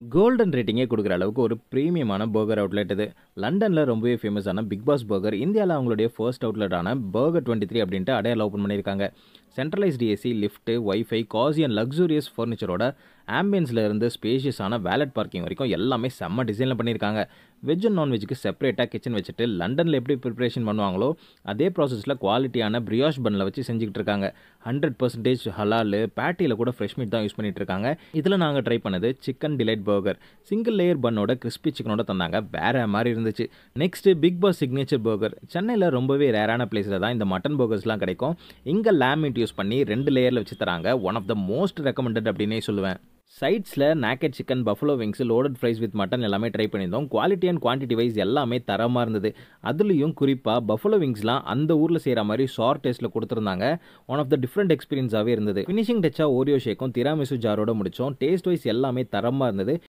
golden ரேட்டிங்கே கொடுக்குற அளவுக்கு ஒரு ப்ரீமியமான பர்கர் அவுட்லெட் இது லண்டனில் ரொம்பவே ஃபேமஸான பிக் பாஸ் பர்கர் இந்தியாவில் அவங்களுடைய ஃபர்ஸ்ட் அவுட்லெட்டான பர்கர் டுவெண்ட்டி த்ரீ அப்படின்ட்டு அடையாள ஓப்பன் பண்ணியிருக்காங்க centralised AC lift wifi cosy and luxurious ஃபர்னிச்சரோட ஆம்பியன்ஸில் இருந்து ஸ்பேஷியஸான வேலட் பார்க்கிங் வரைக்கும் எல்லாமே செம்ம டிசைனில் பண்ணியிருக்காங்க வெஜ் அண்ட் நான்வெஜ்ஜுக்கு செப்பரேட்டாக கிச்சன் வச்சுட்டு லண்டனில் எப்படி ப்ரிப்பரேஷன் பண்ணுவாங்களோ அதே ப்ராசஸில் குவாலிட்டியான பிரியாஷ் பன்னில் வச்சு செஞ்சுக்கிட்டு இருக்காங்க ஹண்ட்ரட் பர்சன்டேஜ் ஹலால் பேட்டியில் கூட ஃப்ரெஷ் மீட் தான் யூஸ் பண்ணிட்டு இருக்காங்க இதில் நாங்கள் ட்ரை பண்ணது chicken delight burger single layer பன்னோட கிறிஸ்பி சிக்கனோட தந்தாங்க வேற மாதிரி இருந்துச்சு next big boss signature burger சென்னையில் ரொம்பவே ரேரான பிளேஸில் தான் இந்த மட்டன் பர்கர்ஸ்லாம் கிடைக்கும் இங்கே லேம் மீட் யூஸ் பண்ணி ரெண்டு லேயரில் வச்சு தராங்க one of the most recommended அப்படின்னே சொல்லுவேன் சைட்ஸில் nugget chicken buffalo wings loaded fries with mutton எல்லாமே ட்ரை பண்ணியிருந்தோம் குவாலிட்டி அண்ட் குவான்டிட்டி வைஸ் எல்லாமே தரமாக இருந்தது அதுலேயும் குறிப்பாக பஃபலோ விங்ஸ்லாம் அந்த ஊரில் செய்கிற மாதிரி ஷார்ட் டேஸ்ட்டில் கொடுத்துருந்தாங்க ஒன் ஆஃப் த டிஃப்ரெண்ட் எக்ஸ்பீரியன்ஸாகவே இருந்தது ஃபினிஷிங் டச்சாக ஓரியோ ஷேக்கும் திராமிசு ஜாரோட முடித்தோம் டேஸ்ட் வைஸ் எல்லாமே தரமாக இருந்தது